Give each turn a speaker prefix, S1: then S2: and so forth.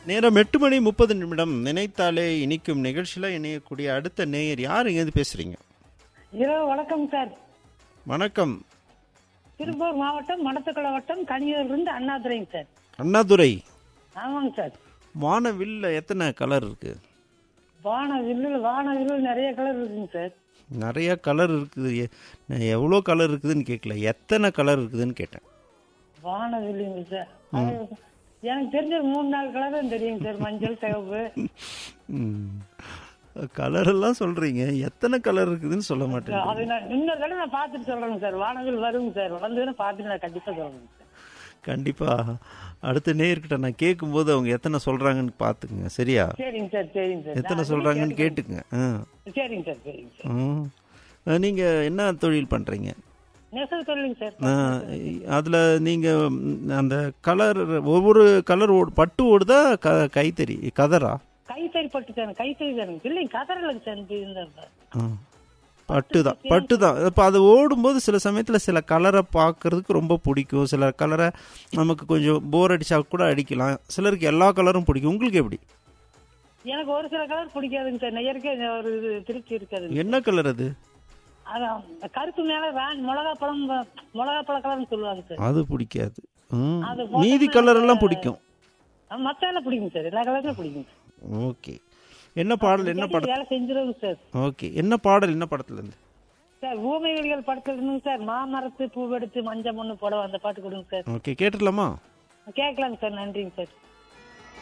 S1: நேரம் எட்டு மணி முப்பது நிமிடம் நினைத்தாலே இனிக்கும் நிகழ்ச்சியில் இணையக்கூடிய அடுத்த நேயர் யார் இங்கேருந்து பேசுறீங்க
S2: இரவு வணக்கம் சார்
S1: வணக்கம்
S2: திருப்பூர் மாவட்டம் மடத்துக்குள வட்டம் கனியூர்லேருந்து அண்ணாதுரைங்க சார்
S1: அண்ணாதுரை
S2: ஆமாங்க சார்
S1: வானவில்ல எத்தனை கலர் இருக்கு
S2: வான வில்லு வான வில்லு நிறைய கலர் இருக்குங்க சார்
S1: நிறைய கலர் இருக்குது எ- நான் எவ்வளோ கலர் இருக்குதுன்னு கேட்கல எத்தனை கலர் இருக்குதுன்னு கேட்டேன்
S2: வான வில்லுங்க சார் அது எனக்கு தெரிஞ்ச மூணு நாலு கலர் தான் தெரியுங்க சார் மஞ்சள் சிவப்பு
S1: கலர் எல்லாம் சொல்றீங்க எத்தனை கலர் இருக்குதுன்னு சொல்ல மாட்டேன்
S2: அது நான் இன்னொரு தடவை நான் பார்த்துட்டு சொல்றேங்க சார் வானவில் வருங்க சார் வந்ததுன்னு பார்த்துட்டு நான் கண்டிப்பா சொல்றேங்க சார்
S1: கண்டிப்பா அடுத்த நேயர்கிட்ட நான் கேட்கும்போது அவங்க எத்தனை சொல்றாங்கன்னு பார்த்துக்குங்க சரியா
S2: சரிங்க சார் சரிங்க சார்
S1: எத்தனை
S2: நான்
S1: சொல்றாங்கன்னு
S2: கேட்டுக்கிறேன்.
S1: கேட்டுக்குங்க ஆ
S2: சரிங்க சார் சரிங்க சார்
S1: ம். அஹ் நீங்க என்ன தொழில் பண்றீங்க
S2: நெசவு சொல்லுங்க சார்
S1: அஹ் அதுல நீங்க ம், அந்த கலர் ஒவ்வொரு கலர் ஓடு பட்டு ஓடுதா க கைத்தறி கதரா
S2: கைத்தறி பட்டு தானே கைத்தறி தானுங்க இல்லைங்க கதறலுங்க சார் இந்த
S1: ஆ. பட்டு தான் பட்டு தான் இப்போ அது ஓடும்போது சில சமயத்தில் சில கலரை பார்க்கறதுக்கு ரொம்ப பிடிக்கும் சில கலரை நமக்கு கொஞ்சம் போர் அடிச்சா கூட அடிக்கலாம் சிலருக்கு எல்லா கலரும் பிடிக்கும் உங்களுக்கு எப்படி
S2: எனக்கு ஒரு சில கலர் பிடிக்காதுங்க சார் நெய்யருக்கே ஒரு இது திருப்தி இருக்காதுங்க
S1: என்ன கலர் அது
S2: அதான் கருப்பு மேல வேன் மிளகா பழம் மிளகா பழ கலர்னு சொல்லுவாங்க சார்
S1: அது பிடிக்காது ம்.
S2: அது போட்டா
S1: மீதி கலர் எல்லாம் பிடிக்கும்
S2: மத்த எல்லாம் பிடிக்கும் சார் எல்லா கலருமே பிடிக்கும் சார்
S1: ஓகே என்ன பாடல் என்ன படம்
S2: வேலை செஞ்சிருவோங்க சார்
S1: ஓகே என்ன பாடல் என்ன படத்துல இருந்து
S2: சார் ஊமை விழிகள் படத்துல இருந்துங்க சார் மாமரத்து பூவெடுத்து மஞ்சள் மண்ணு போட அந்த பாட்டு கொடுங்க சார்
S1: ஓகே கேட்டுடலாமா
S2: கேட்கலாங்க சார் நன்றிங்க சார்